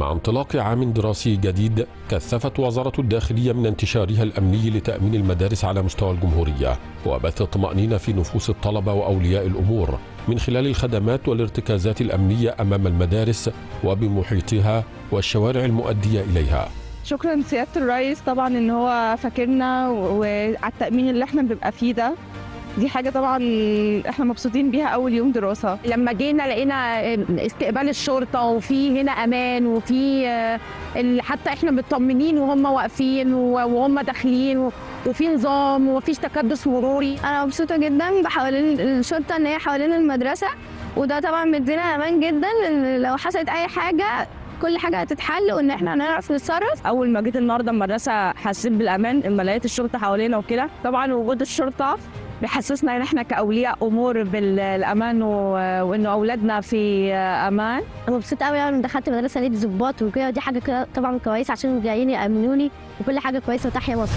مع انطلاق عام دراسي جديد كثفت وزارة الداخلية من انتشارها الأمني لتأمين المدارس على مستوى الجمهورية وبث الطمأنينة في نفوس الطلبة وأولياء الأمور من خلال الخدمات والارتكازات الأمنية أمام المدارس وبمحيطها والشوارع المؤدية إليها شكرا سياده الرئيس طبعا ان هو فاكرنا و- وعلى التامين اللي احنا بنبقى فيه ده دي حاجه طبعا احنا مبسوطين بيها اول يوم دراسه لما جينا لقينا استقبال الشرطه وفي هنا امان وفي آه، ال- حتى احنا مطمنين وهم واقفين و- وهم داخلين و- وفي نظام ومفيش تكدس مروري انا مبسوطه جدا بحوالين الشرطه ان هي حوالين المدرسه وده طبعا مدينا امان جدا ان لو حصلت اي حاجه كل حاجه هتتحل وان احنا هنعرف نتصرف اول ما جيت النهارده المدرسه حسيت بالامان لما لقيت الشرطه حوالينا وكده طبعا وجود الشرطه بيحسسنا ان احنا كاولياء امور بالامان و- وان اولادنا في امان انا مبسوطه قوي ان دخلت مدرسه لقيت ظباط وكده ودي حاجه كده طبعا كويسه عشان جايين يامنوني وكل حاجه كويسه وتحيا مصر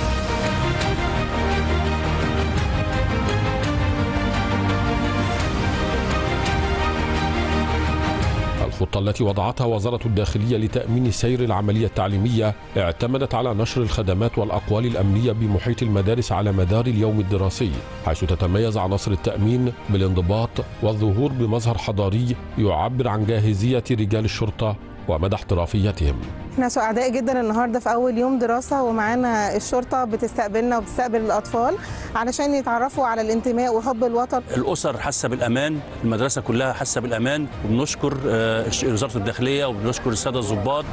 الخطة التي وضعتها وزارة الداخلية لتأمين سير العملية التعليمية اعتمدت على نشر الخدمات والأقوال الأمنية بمحيط المدارس على مدار اليوم الدراسي حيث تتميز عناصر التأمين بالانضباط والظهور بمظهر حضاري يعبر عن جاهزية رجال الشرطة ومدى احترافيتهم احنا سعداء جدا النهارده في اول يوم دراسه ومعانا الشرطه بتستقبلنا وبتستقبل الاطفال علشان يتعرفوا على الانتماء وحب الوطن الاسر حاسه بالامان المدرسه كلها حاسه بالامان وبنشكر آه، وزاره الداخليه وبنشكر الساده الضباط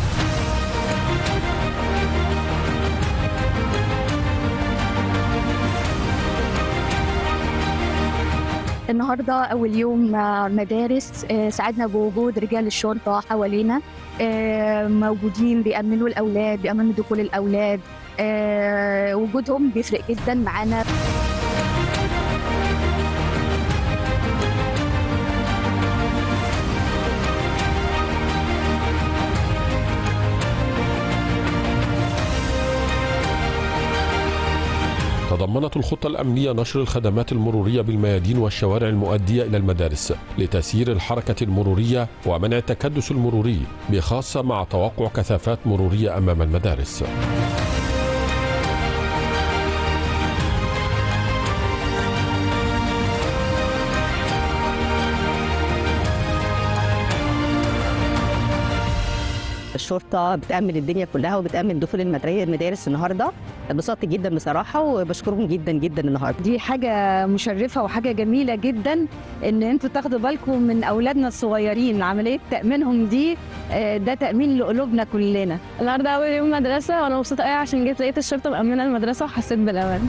النهارده اول يوم آه، مدارس آه، سعدنا بوجود رجال الشرطه حوالينا آه، موجودين بيأمنوا الاولاد بيأمنوا دخول الاولاد آه، وجودهم بيفرق جدا معانا تضمنت الخطة الأمنية نشر الخدمات المرورية بالميادين والشوارع المؤدية إلى المدارس لتسيير الحركة المرورية ومنع التكدس المروري بخاصة مع توقع كثافات مرورية أمام المدارس الشرطه بتامن الدنيا كلها وبتامن دخول المدري- المدارس النهارده اتبسطت جدا بصراحه وبشكرهم جدا جدا النهارده دي حاجه مشرفه وحاجه جميله جدا ان انتوا تاخدوا بالكم من اولادنا الصغيرين عمليه تامينهم دي آه، ده تامين لقلوبنا كلنا النهارده اول يوم مدرسه وانا مبسوطه قوي عشان جيت لقيت الشرطه مامنه المدرسه وحسيت بالامان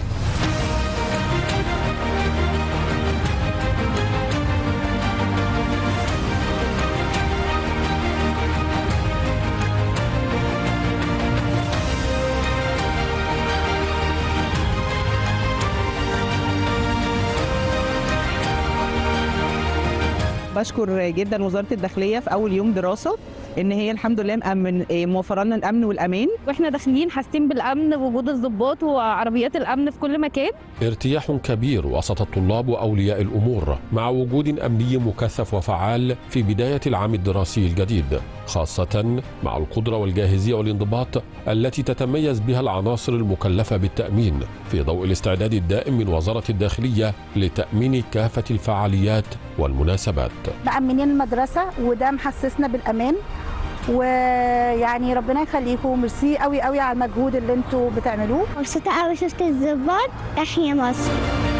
بشكر جدا وزاره الداخليه في اول يوم دراسه ان هي الحمد لله مأمن إيه، موفره لنا الامن والامان واحنا داخلين حاسين بالامن ووجود الضباط وعربيات الامن في كل مكان ارتياح كبير وسط الطلاب وأولياء الأمور مع وجود أمني مكثف وفعال في بداية العام الدراسي الجديد خاصة مع القدرة والجاهزية والانضباط التي تتميز بها العناصر المكلفة بالتأمين في ضوء الاستعداد الدائم من وزارة الداخلية لتأمين كافة الفعاليات والمناسبات مأمنين المدرسة وده محسسنا بالأمان ويعني ربنا يخليكم ميرسي قوي قوي على المجهود اللي انتوا بتعملوه مبسوطه قوي شفت الظباط تحيا مصر